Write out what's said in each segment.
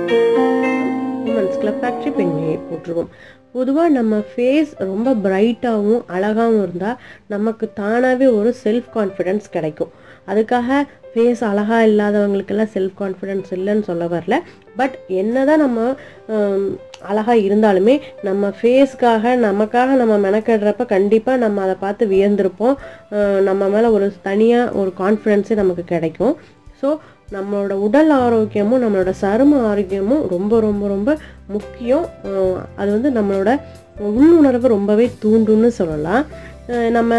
உமன்ஸ்குள்ள factory பெண்ணை போட்டுருவோம் பொதுவாக நம்ம ஃபேஸ் ரொம்ப பிரைட்டாகவும் அழகாகவும் இருந்தால் நமக்கு தானாகவே ஒரு செல்ஃப் கான்ஃபிடென்ஸ் கிடைக்கும் அதுக்காக ஃபேஸ் அழகாக இல்லாதவங்களுக்கெல்லாம் செல்ஃப் கான்ஃபிடென்ஸ் இல்லைன்னு சொல்ல வரல பட் என்னதான் நம்ம ஹம், அழகா இருந்தாலுமே நம்ம ஃபேஸ்க்காக நமக்காக நம்ம மெனக்கடுறப்ப கண்டிப்பாக நம்ம அதை பார்த்து வியந்திருப்போம் அஹ், நம்ம மேலே ஒரு தனியாக ஒரு கான்ஃபிடென்ஸே நமக்கு கிடைக்கும் ஸோ நம்மளோட உடல் ஆரோக்கியமும் நம்மளோட சரும ஆரோக்கியமும் ரொம்ப ரொம்ப ரொம்ப முக்கியம் அஹ் அது வந்து நம்மளோட உள்ளுணர்வை ரொம்பவே தூண்டும்னு சொல்லலாம் அஹ் நம்ம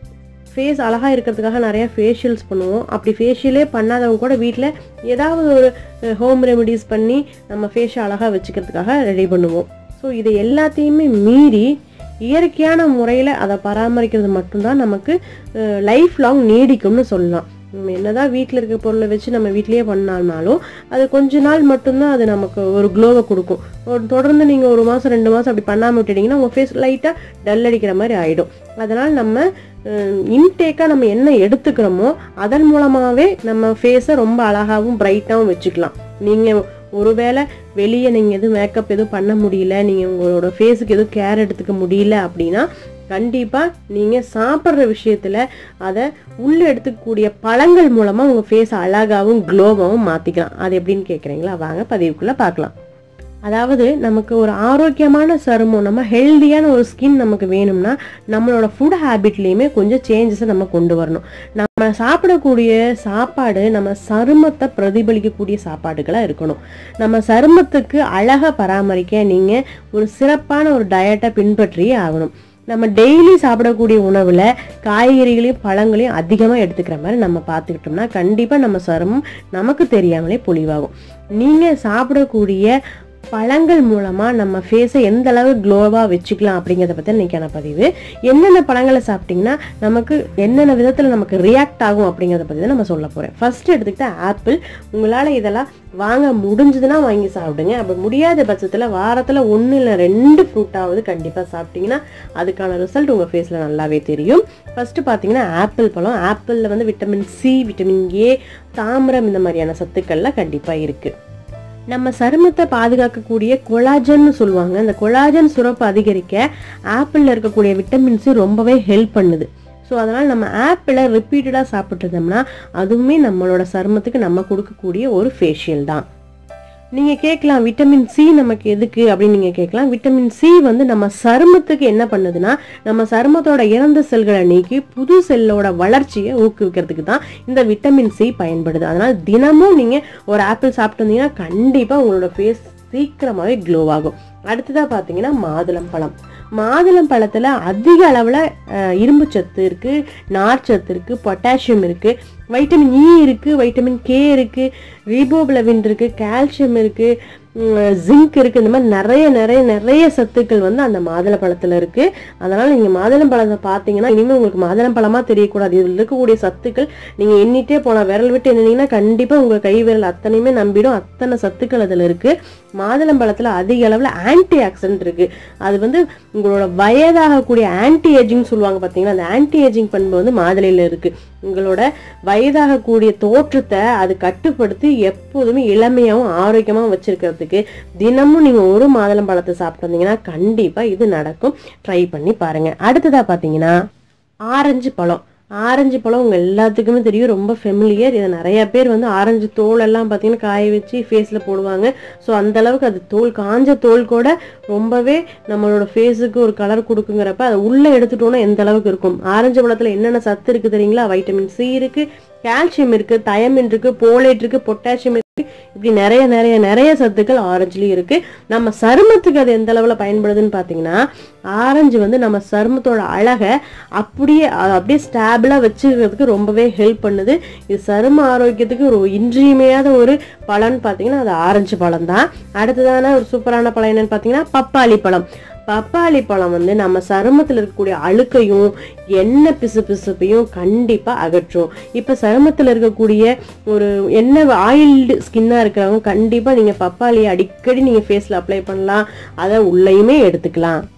ஃபேஸ் அழகாக இருக்கிறதுக்காக நிறையா ஃபேஷியல்ஸ் பண்ணுவோம் அப்படி ஃபேஷியலே பண்ணாதவங்க கூட வீட்டில் ஏதாவது ஒரு ஹோம் ரெமெடிஸ் பண்ணி நம்ம ஃபேஸை அழகாக வச்சுக்கிறதுக்காக ரெடி பண்ணுவோம் ஸோ இதை எல்லாத்தையுமே மீறி இயற்கையான முறையில் அதை பராமரிக்கிறது மட்டும்தான் நமக்கு லைஃப் லாங் நீடிக்கும்னு சொல்லலாம் நம்ம என்னதான் வீட்டில் இருக்க பொருளை வச்சு நம்ம வீட்லேயே பண்ணாலும் அது கொஞ்ச நாள் மட்டும்தான் அது நமக்கு ஒரு க்ளோவை கொடுக்கும் ஒரு தொடர்ந்து நீங்கள் ஒரு மாதம் ரெண்டு மாதம் அப்படி பண்ணாமல் விட்டுட்டீங்கன்னா உங்கள் ஃபேஸ் லைட்டாக டல் அடிக்கிற மாதிரி ஆகிடும் அதனால் நம்ம இன்டேக்காக நம்ம என்ன எடுத்துக்கிறோமோ அதன் மூலமாகவே நம்ம ஃபேஸை ரொம்ப அழகாகவும் பிரைட்டாகவும் வச்சுக்கலாம் நீங்கள் ஒருவேளை வெளியே நீங்கள் எதுவும் மேக்கப் எதுவும் பண்ண முடியல நீங்கள் உங்களோட ஃபேஸுக்கு எதுவும் கேர் எடுத்துக்க முடியல அப்படின்னா கண்டிப்பாக நீங்கள் சாப்பிட்ற விஷயத்தில் அதை உள்ளே எடுத்துக்கக்கூடிய பழங்கள் மூலமாக உங்கள் ஃபேஸ் அழகாகவும் க்ளோவாகவும் மாற்றிக்கலாம் அது எப்படின்னு கேட்குறீங்களா வாங்க பதிவுக்குள்ளே பார்க்கலாம் அதாவது நமக்கு ஒரு ஆரோக்கியமான சருமம் நம்ம ஹெல்தியான ஒரு ஸ்கின் நமக்கு வேணும்னா நம்மளோட ஃபுட் ஹேபிட்லேயுமே கொஞ்சம் சேஞ்சஸை நம்ம கொண்டு வரணும் நம்ம சாப்பிடக்கூடிய சாப்பாடு நம்ம சருமத்தை பிரதிபலிக்கக்கூடிய சாப்பாடுகளாக இருக்கணும் நம்ம சருமத்துக்கு அழகாக பராமரிக்க நீங்கள் ஒரு சிறப்பான ஒரு டயட்டை பின்பற்றியே ஆகணும் நம்ம டெய்லி சாப்பிடக்கூடிய உணவில் காய்கறிகளையும் பழங்களையும் அதிகமாக எடுத்துக்கிற மாதிரி நம்ம பார்த்துக்கிட்டோம்னா கண்டிப்பாக நம்ம சருமம் நமக்கு தெரியாமலே பொலிவாகும் நீங்கள் சாப்பிடக்கூடிய பழங்கள் மூலமாக நம்ம ஃபேஸை எந்த அளவு க்ளோவாக வச்சுக்கலாம் அப்படிங்கிறத பற்றி இன்றைக்கான பதிவு என்னென்ன பழங்களை சாப்பிட்டிங்கன்னா நமக்கு என்னென்ன விதத்தில் நமக்கு ரியாக்ட் ஆகும் அப்படிங்கிறத பற்றி தான் நம்ம சொல்ல போகிறேன் ஃபர்ஸ்ட் எடுத்துக்கிட்டா ஆப்பிள் உங்களால் இதெல்லாம் வாங்க முடிஞ்சதுன்னா வாங்கி சாப்பிடுங்க அப்படி முடியாத பட்சத்தில் வாரத்தில் ஒன்று இல்லை ரெண்டு ஃப்ரூட்டாவது கண்டிப்பாக சாப்பிட்டீங்கன்னா அதுக்கான ரிசல்ட் உங்கள் ஃபேஸில் நல்லாவே தெரியும் ஃபஸ்ட்டு பார்த்தீங்கன்னா ஆப்பிள் பழம் ஆப்பிளில் வந்து விட்டமின் சி விட்டமின் ஏ தாமிரம் இந்த மாதிரியான சத்துக்கள்லாம் கண்டிப்பாக இருக்குது நம்ம சருமத்தை பாதுகாக்கக்கூடிய கொலாஜன்னு சொல்லுவாங்க அந்த கொலாஜன் சுரப்பு அதிகரிக்க ஆப்பிளில் இருக்கக்கூடிய விட்டமின் சி ரொம்பவே ஹெல்ப் பண்ணுது ஸோ அதனால் நம்ம ஆப்பிளை ரிப்பீட்டடாக சாப்பிட்டுருந்தோம்னா அதுவுமே நம்மளோட சருமத்துக்கு நம்ம கொடுக்கக்கூடிய ஒரு ஃபேஷியல் தான் நீங்கள் கேட்கலாம் விட்டமின் சி நமக்கு எதுக்கு அப்படின்னு நீங்கள் கேட்கலாம் விட்டமின் சி வந்து நம்ம சருமத்துக்கு என்ன பண்ணுதுன்னா நம்ம சருமத்தோட இறந்த செல்களை நீக்கி புது செல்லோட வளர்ச்சியை ஊக்குவிக்கிறதுக்கு தான் இந்த விட்டமின் சி பயன்படுது அதனால் தினமும் நீங்கள் ஒரு ஆப்பிள் சாப்பிட்டு வந்தீங்கன்னா கண்டிப்பாக உங்களோட ஃபேஸ் சீக்கிரமாகவே க்ளோ ஆகும் அடுத்ததாக பார்த்தீங்கன்னா மாதுளம் பழம் மாதுளம் பழத்தில் அதிக அளவில் இரும்பு சத்து இருக்குது நார்ச்சத்து இருக்குது பொட்டாசியம் இருக்குது வைட்டமின் இ இருக்குது வைட்டமின் கே இருக்குது ரீபோபிளவின் இருக்குது கால்சியம் இருக்குது ஜிங்க் இருக்குது இந்த மாதிரி நிறைய நிறைய நிறைய சத்துக்கள் வந்து அந்த மாதுளை பழத்தில் இருக்குது அதனால் நீங்கள் மாதுளம் பழத்தை பார்த்தீங்கன்னா இனிமேல் உங்களுக்கு மாதுளம் பழமாக தெரியக்கூடாது இதில் இருக்கக்கூடிய சத்துக்கள் நீங்கள் எண்ணிட்டே போகலாம் விரல் விட்டு எண்ணினீங்கன்னா கண்டிப்பாக உங்கள் கை விரல் அத்தனையுமே நம்பிடும் அத்தனை சத்துக்கள் அதில் இருக்குது மாதுளம் பழத்தில் அதிக அளவில் ஆன்டி ஆக்சிடென்ட் இருக்குது அது வந்து உங்களோட வயதாகக்கூடிய ஆன்டி ஏஜிங் சொல்லுவாங்க பார்த்தீங்கன்னா அந்த ஆன்டி ஏஜிங் பண்பு வந்து மாதுளையில் இருக்குது உங்களோட வயதாகக்கூடிய தோற்றத்தை அது கட்டுப்படுத்தி எப்போதுமே இளமையாகவும் ஆரோக்கியமாகவும் வச்சிருக்கிறதுக்கு தினமும் நீங்கள் ஒரு மாதுளம் பழத்தை சாப்பிட்டு வந்தீங்கன்னா கண்டிப்பாக இது நடக்கும் ட்ரை பண்ணி பாருங்கள் அடுத்ததாக பார்த்தீங்கன்னா ஆரஞ்சு பழம் ஆரஞ்சு பழம் உங்கள் எல்லாத்துக்குமே தெரியும் ரொம்ப ஃபெமிலியர் இதை நிறைய பேர் வந்து ஆரஞ்சு தோல் எல்லாம் பார்த்தீங்கன்னா காய வச்சு ஃபேஸில் போடுவாங்க ஸோ அந்த அளவுக்கு அது தோல் காஞ்ச தோல் கூட ரொம்பவே நம்மளோட ஃபேஸுக்கு ஒரு கலர் கொடுக்குங்கிறப்ப அதை உள்ளே எடுத்துட்டோன்னா எந்த அளவுக்கு இருக்கும் ஆரஞ்சு பழத்தில் என்னென்ன சத்து இருக்குது தெரியுங்களா வைட்டமின் சி இருக்குது கால்சியம் இருக்குது தயமின் இருக்குது போலேட் இருக்குது பொட்டாசியம் இருக்குது இப்படி நிறைய நிறைய நிறைய சத்துக்கள் ஆரஞ்சுலேயும் இருக்குது நம்ம சருமத்துக்கு அது எந்த அளவில் பயன்படுதுன்னு பார்த்தீங்கன்னா ஆரஞ்சு வந்து நம்ம சருமத்தோட அழகை அப்படியே அ- அப்படியே ஸ்டாபிளாக வச்சுக்கிறதுக்கு ரொம்பவே ஹெல்ப் பண்ணுது இது சரும ஆரோக்கியத்துக்கு ஒரு இன்றியமையாத ஒரு பலன் பார்த்தீங்கன்னா அது ஆரஞ்சு பழம் தான் அடுத்ததான ஒரு சூப்பரான பழம் என்னன்னு பார்த்தீங்கன்னா பப்பாளி பழம் பப்பாளி பழம் வந்து நம்ம சருமத்தில் இருக்கக்கூடிய அழுக்கையும் எண்ணெய் பிசு பிசுப்பையும் கண்டிப்பாக அகற்றும் இப்போ சருமத்தில் இருக்கக்கூடிய ஒரு எண்ணெய் ஆயில்டு ஸ்கின்னாக இருக்கிறவங்க கண்டிப்பாக நீங்கள் பப்பாளியை அடிக்கடி நீங்கள் ஃபேஸில் அப்ளை பண்ணலாம் அதை உள்ளேயுமே எடுத்துக்கலாம்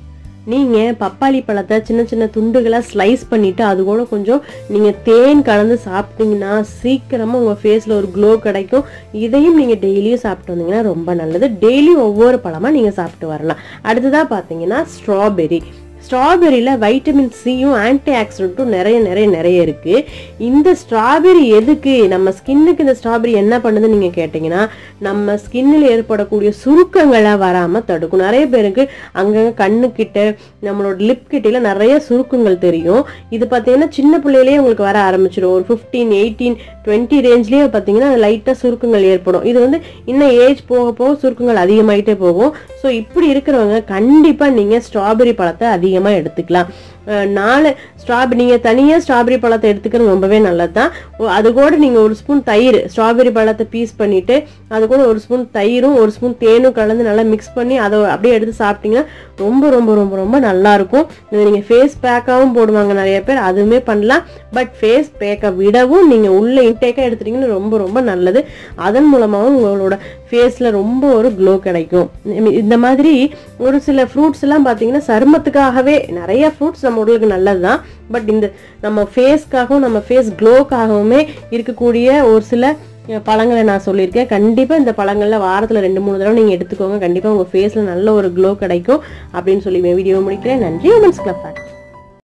நீங்கள் பப்பாளி பழத்தை சின்ன சின்ன துண்டுகளாக ஸ்லைஸ் பண்ணிவிட்டு அது கூட கொஞ்சம் நீங்கள் தேன் கலந்து சாப்பிட்டீங்கன்னா சீக்கிரமாக உங்கள் ஃபேஸில் ஒரு க்ளோ கிடைக்கும் இதையும் நீங்கள் டெய்லியும் சாப்பிட்டு வந்தீங்கன்னா ரொம்ப நல்லது டெய்லியும் ஒவ்வொரு பழமாக நீங்கள் சாப்பிட்டு வரலாம் அடுத்ததாக பார்த்தீங்கன்னா ஸ்ட்ராபெரி ஸ்ட்ராபெரியில் வைட்டமின் சியும் ஆன்டி ஆக்சிடென்ட்டும் நிறைய நிறைய நிறைய இருக்குது இந்த ஸ்ட்ராபெரி எதுக்கு நம்ம ஸ்கின்னுக்கு இந்த ஸ்ட்ராபெரி என்ன பண்ணுதுன்னு நீங்கள் கேட்டிங்கன்னா நம்ம ஸ்கின்னில் ஏற்படக்கூடிய சுருக்கங்களை வராமல் தடுக்கும் நிறைய பேருக்கு அங்கங்கே கண்ணுக்கிட்ட நம்மளோட லிப் கிட்டல நிறைய சுருக்கங்கள் தெரியும் இது பார்த்தீங்கன்னா சின்ன பிள்ளையிலேயே உங்களுக்கு வர ஆரம்பிச்சிடும் ஒரு ஃபிஃப்டீன் எயிட்டீன் டுவெண்ட்டி ரேஞ்ச்லேயே பார்த்தீங்கன்னா லைட்டாக சுருக்கங்கள் ஏற்படும் இது வந்து இன்னும் ஏஜ் போக போக சுருக்கங்கள் அதிகமாயிட்டே போகும் ஸோ இப்படி இருக்கிறவங்க கண்டிப்பாக நீங்கள் ஸ்ட்ராபெரி பழத்தை அதிகமாக எடுத்துக்கலாம் அஹ் நாலு ஸ்ட்ராபெரி நீங்கள் தனியாக ஸ்ட்ராபெரி பழத்தை எடுத்துக்கிறது ரொம்பவே நல்லது தான் அது கூட நீங்கள் ஒரு ஸ்பூன் தயிர் ஸ்ட்ராபெரி பழத்தை பீஸ் பண்ணிவிட்டு அது கூட ஒரு ஸ்பூன் தயிரும் ஒரு ஸ்பூன் தேனும் கலந்து நல்லா மிக்ஸ் பண்ணி அதை அப்படியே எடுத்து சாப்பிட்டீங்கன்னா ரொம்ப ரொம்ப ரொம்ப ரொம்ப நல்லா இருக்கும் இது நீங்கள் ஃபேஸ் பேக்காகவும் போடுவாங்க நிறைய பேர் அதுவுமே பண்ணலாம் பட் ஃபேஸ் பேக்கை விடவும் நீங்கள் உள்ள இன்டேக்காக எடுத்துட்டீங்கன்னா ரொம்ப ரொம்ப நல்லது அதன் மூலமாகவும் உங்களோட ஃபேஸில் ரொம்ப ஒரு க்ளோ கிடைக்கும் இந்த மாதிரி ஒரு சில ஃப்ரூட்ஸ் எல்லாம் பார்த்தீங்கன்னா சருமத்துக்காகவே நிறைய ஃப்ரூட்ஸ் நம்ம உடலுக்கு நல்லது தான் பட் இந்த நம்ம ஃபேஸ்க்காகவும் நம்ம ஃபேஸ் க்ளோக்காகவுமே இருக்கக்கூடிய ஒரு சில அஹ், பழங்களை நான் சொல்லியிருக்கேன் கண்டிப்பாக இந்த பழங்களில் வாரத்தில் ரெண்டு மூணு தடவை நீங்கள் எடுத்துக்கோங்க கண்டிப்பாக உங்கள் ஃபேஸில் நல்ல ஒரு க்ளோ கிடைக்கும் அப்படின்னு சொல்லி வீடியோ முடிக்கிறேன் நன்றி உமன்ஸ் கிளப்